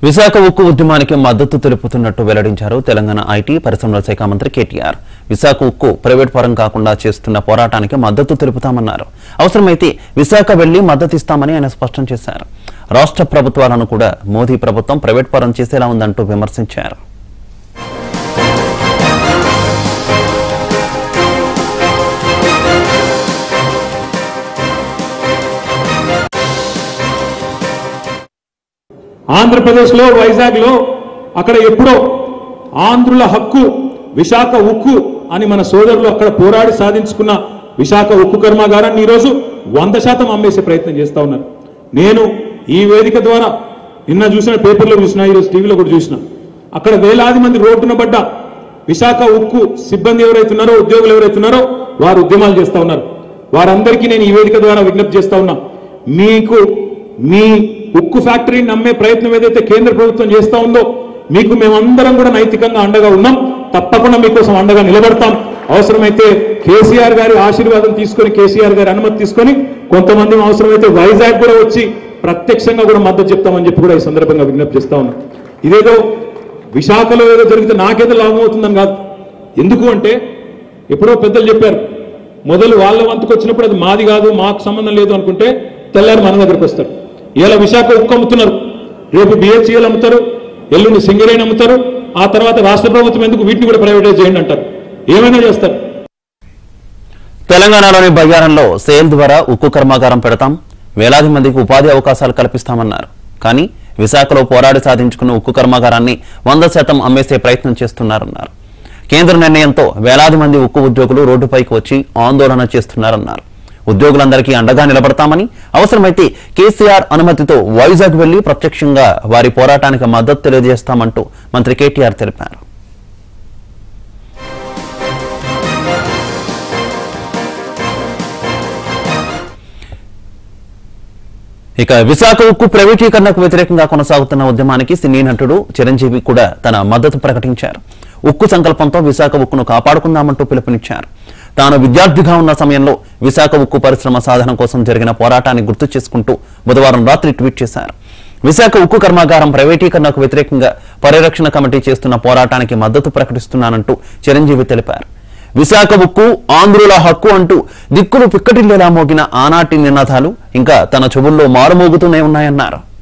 విశాఖ ఉక్కు ఉద్యమానికి మద్దతు తెలుపుతున్నట్టు వెల్లడించారు తెలంగాణ ఐటీ పరిశ్రమల శాఖ మంత్రి కేటీఆర్ విశాఖ ఉక్కు ప్రైవేట్ పరం కాకుండా చేస్తున్న పోరాటానికి మద్దతు తెలుపుతామన్నారు అవసరమైతే విశాఖ వెళ్లి మద్దతు ఇస్తామని ఆయన స్పష్టం చేశారు రాష్ట్ర ప్రభుత్వాలను కూడా మోదీ ప్రభుత్వం ప్రైవేట్ పరం చేసేలా ఉందంటూ విమర్శించారు ఆంధ్రప్రదేశ్లో వైజాగ్లో అక్కడ ఎప్పుడో ఆంధ్రుల హక్కు విశాఖ ఉక్కు అని మన సోదరులు అక్కడ పోరాడి సాధించుకున్న విశాఖ ఉక్కు కర్మాగారాన్ని ఈరోజు వంద శాతం అమ్మేసే ప్రయత్నం చేస్తా ఉన్నారు నేను ఈ వేదిక ద్వారా నిన్న చూసిన పేపర్లో చూసిన ఈరోజు టీవీలో కూడా చూసిన అక్కడ వేలాది మంది రోడ్డున పడ్డ విశాఖ ఉక్కు సిబ్బంది ఎవరైతున్నారో ఉద్యోగులు ఎవరైతున్నారో వారు ఉద్యమాలు చేస్తా ఉన్నారు వారందరికీ నేను ఈ వేదిక ద్వారా విజ్ఞప్తి చేస్తా ఉన్నా మీకు మీ ఉక్కు ఫ్యాక్టరీని నమ్మే ప్రయత్నం ఏదైతే కేంద్ర ప్రభుత్వం చేస్తా ఉందో మీకు మేమందరం కూడా నైతికంగా అండగా ఉన్నాం తప్పకుండా మీకోసం అండగా నిలబడతాం అవసరమైతే కేసీఆర్ గారి ఆశీర్వాదం తీసుకొని కేసీఆర్ గారి అనుమతి తీసుకొని కొంతమంది అవసరమైతే వైజాగ్ కూడా వచ్చి ప్రత్యక్షంగా కూడా మద్దతు చెప్తామని చెప్పి కూడా ఈ సందర్భంగా విజ్ఞప్తి చేస్తా ఉన్నాం ఇదేదో విశాఖలో ఏదో జరిగితే నాకేదో లాభం అవుతుందని కాదు ఎందుకు అంటే ఎప్పుడో పెద్దలు చెప్పారు మొదలు వాళ్ళ వంతుకు వచ్చినప్పుడు అది మాది కాదు మాకు సంబంధం లేదు అనుకుంటే తెల్లారి మన దగ్గరకు వస్తారు ఇలా విశాఖ ఉక్కు అమ్ముతున్నారు రేపు బిహెచ్ఈఎల్ అమ్ముతారు ఎల్లుండి సింగరేణి అమ్ముతారు ఆ తర్వాత రాష్ట్ర ప్రభుత్వం ఎందుకు వీటిని కూడా ప్రైవేటైజ్ చేయండి అంటారు ఏమైనా చేస్తారు తెలంగాణలోని బయ్యారంలో సేల్ ద్వారా ఉక్కు కర్మాగారం పెడతాం వేలాది మందికి ఉపాధి అవకాశాలు కల్పిస్తామన్నారు కానీ విశాఖలో పోరాడి సాధించుకున్న ఉక్కు కర్మాగారాన్ని వంద శాతం అమ్మేసే ప్రయత్నం చేస్తున్నారన్నారు కేంద్ర నిర్ణయంతో వేలాది మంది ఉక్కు ఉద్యోగులు రోడ్డుపైకి వచ్చి ఆందోళన చేస్తున్నారన్నారు ఉద్యోగులందరికీ అండగా నిలబడతామని అవసరమైతే కేసీఆర్ అనుమతితో వైజాగ్ వెళ్లి ప్రత్యక్షంగా వారి పోరాటానికి మద్దతు తెలియజేస్తామంటూ మంత్రి కేటీఆర్ తెలిపారు ఇక విశాఖ ఉక్కు ప్రైవేటీకరణకు వ్యతిరేకంగా కొనసాగుతున్న ఉద్యమానికి సినీ నటుడు చిరంజీవి కూడా తన మద్దతు ప్రకటించారు ఉక్కు సంకల్పంతో విశాఖ ఉక్కును కాపాడుకుందామంటూ పిలుపునిచ్చారు తాను విద్యార్థిగా ఉన్న సమయంలో విశాఖ ఉక్కు పరిశ్రమ సాధన కోసం జరిగిన పోరాటాన్ని గుర్తు చేసుకుంటూ బుధవారం రాత్రి ట్వీట్ చేశారు విశాఖ ఉక్కు కర్మాగారం ప్రైవేటీకరణకు వ్యతిరేకంగా పరిరక్షణ కమిటీ చేస్తున్న పోరాటానికి మద్దతు ప్రకటిస్తున్నానంటూ చిరంజీవి తెలిపారు విశాఖ ఉక్కు ఆంధ్రుల హక్కు అంటూ దిక్కులు పిక్కటిల్లేలా మోగిన ఆనాటి నినాదాలు ఇంకా తన చెవుల్లో మారుమోగుతూనే ఉన్నాయన్నారు